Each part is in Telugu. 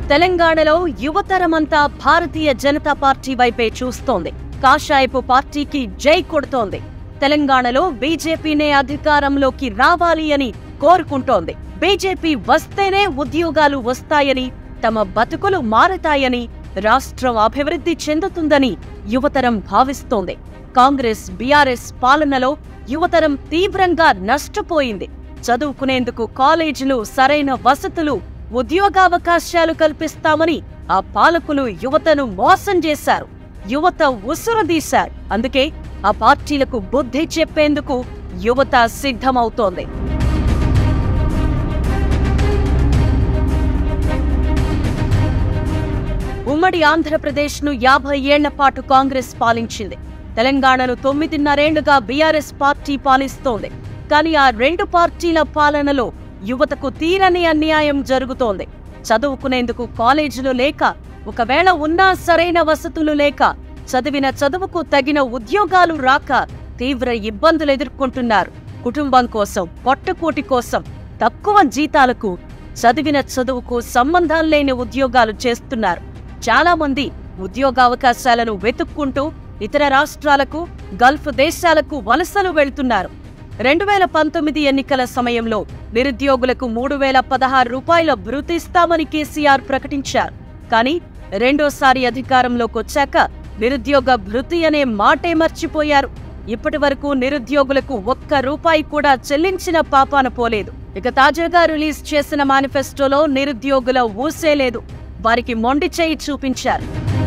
తెలంగాణలో యువతరమంతా భారతీయ జనతా పార్టీ వైపే చూస్తోంది కాషాయపు పార్టీకి జై కొడుతోంది తెలంగాణలో బీజేపీనే అధికారంలోకి రావాలి అని కోరుకుంటోంది బీజేపీ వస్తేనే ఉద్యోగాలు వస్తాయని తమ బతుకులు మారతాయని రాష్ట్రం అభివృద్ధి చెందుతుందని యువతరం భావిస్తోంది కాంగ్రెస్ బీఆర్ఎస్ పాలనలో యువతరం తీవ్రంగా నష్టపోయింది చదువుకునేందుకు కాలేజీలు సరైన వసతులు ఉద్యోగావకాశాలు కల్పిస్తామని ఆ పాలకులు యువతను మోసం చేశారు యువత ఉసురుదీశారు అందుకే ఆ పార్టీలకు బుద్ధి చెప్పేందుకు యువత సిద్ధమవుతోంది ఉమ్మడి ఆంధ్రప్రదేశ్ను యాభై ఏళ్ల పాటు కాంగ్రెస్ పాలించింది తెలంగాణను తొమ్మిదిన్నరేళ్లుగా బీఆర్ఎస్ పార్టీ పాలిస్తోంది కానీ ఆ రెండు పార్టీల పాలనలో యువతకు తీరని అన్యాయం జరుగుతోంది చదువుకునేందుకు కాలేజీలు లేక ఒకవేళ ఉన్నా సరైన వసతులు లేక చదివిన చదువుకు తగిన ఉద్యోగాలు రాక తీవ్ర ఇబ్బందులు ఎదుర్కొంటున్నారు కుటుంబం కోసం పొట్టకూటి కోసం తక్కువ జీతాలకు చదివిన చదువుకు సంబంధం లేని ఉద్యోగాలు చేస్తున్నారు చాలా మంది ఉద్యోగావకాశాలను వెతుక్కుంటూ ఇతర రాష్ట్రాలకు గల్ఫ్ దేశాలకు వలసలు వెళ్తున్నారు రెండు వేల పంతొమ్మిది ఎన్నికల సమయంలో నిరుద్యోగులకు మూడు వేల పదహారు రూపాయల భృతి ఇస్తామని కేసీఆర్ ప్రకటించారు కానీ రెండోసారి అధికారంలోకి వచ్చాక నిరుద్యోగ భృతి అనే మాటే మర్చిపోయారు ఇప్పటి వరకు నిరుద్యోగులకు ఒక్క రూపాయి కూడా చెల్లించిన పాపాన పోలేదు ఇక తాజాగా రిలీజ్ చేసిన మేనిఫెస్టోలో నిరుద్యోగుల ఊసే లేదు వారికి మొండి చేయి చూపించారు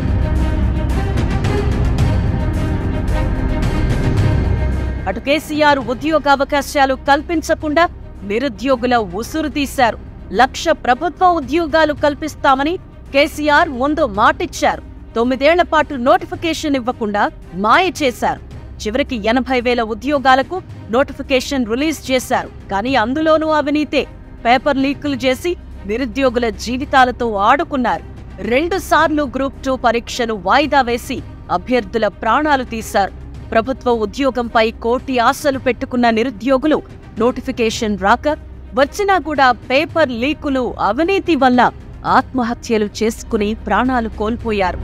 అటు కేసీఆర్ ఉద్యోగావకాశాలు కల్పించకుండా నిరుద్యోగుల ఉసురు తీశారు లక్ష ప్రభుత్వ ఉద్యోగాలు కల్పిస్తామని కేసీఆర్ ముందు మాటిచ్చారు తొమ్మిదేళ్ల పాటు నోటిఫికేషన్ ఇవ్వకుండా మాయ చేశారు చివరికి ఎనభై వేల ఉద్యోగాలకు నోటిఫికేషన్ రిలీజ్ చేశారు కానీ అందులోనూ అవినీతే పేపర్ లీకులు చేసి నిరుద్యోగుల జీవితాలతో ఆడుకున్నారు రెండు సార్లు గ్రూప్ టూ పరీక్షను వాయిదా వేసి అభ్యర్థుల ప్రాణాలు తీశారు ప్రభుత్వ ఉద్యోగంపై కోటి ఆశలు పెట్టుకున్న నిరుద్యోగులు నోటిఫికేషన్ రాక వచ్చినా కూడా పేపర్ లీకులు అవినీతి వల్ల ఆత్మహత్యలు చేసుకుని ప్రాణాలు కోల్పోయారు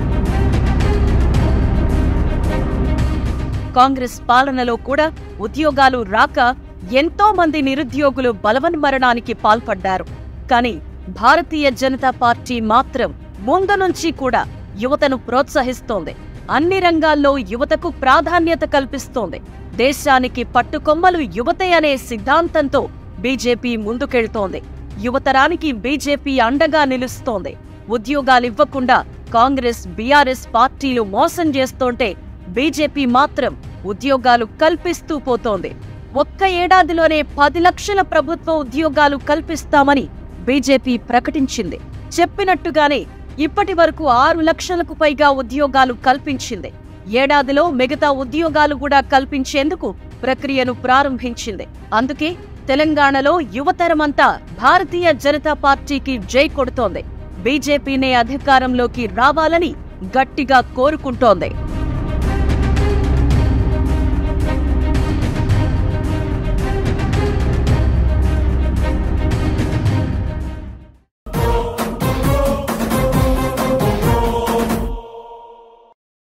కాంగ్రెస్ పాలనలో కూడా ఉద్యోగాలు రాక ఎంతో మంది నిరుద్యోగులు బలవన్మరణానికి పాల్పడ్డారు కానీ భారతీయ జనతా పార్టీ మాత్రం ముందు నుంచి కూడా యువతను ప్రోత్సహిస్తోంది అన్ని రంగాల్లో యువతకు ప్రాధాన్యత కల్పిస్తోంది దేశానికి పట్టుకొమ్మలు యువతే అనే సిద్ధాంతంతో బీజేపీ ముందుకెళ్తోంది యువతరానికి బీజేపీ అండగా నిలుస్తోంది ఉద్యోగాలివ్వకుండా కాంగ్రెస్ బీఆర్ఎస్ పార్టీలు మోసం చేస్తోంటే బీజేపీ మాత్రం ఉద్యోగాలు కల్పిస్తూ పోతోంది ఒక్క ఏడాదిలోనే పది లక్షల ప్రభుత్వ ఉద్యోగాలు కల్పిస్తామని బీజేపీ ప్రకటించింది చెప్పినట్టుగానే ఇప్పటి వరకు ఆరు లక్షలకు పైగా ఉద్యోగాలు కల్పించింది ఏడాదిలో మిగతా ఉద్యోగాలు కూడా కల్పించేందుకు ప్రక్రియను ప్రారంభించింది అందుకే తెలంగాణలో యువతరమంతా భారతీయ జనతా పార్టీకి జై కొడుతోంది బీజేపీనే అధికారంలోకి రావాలని గట్టిగా కోరుకుంటోంది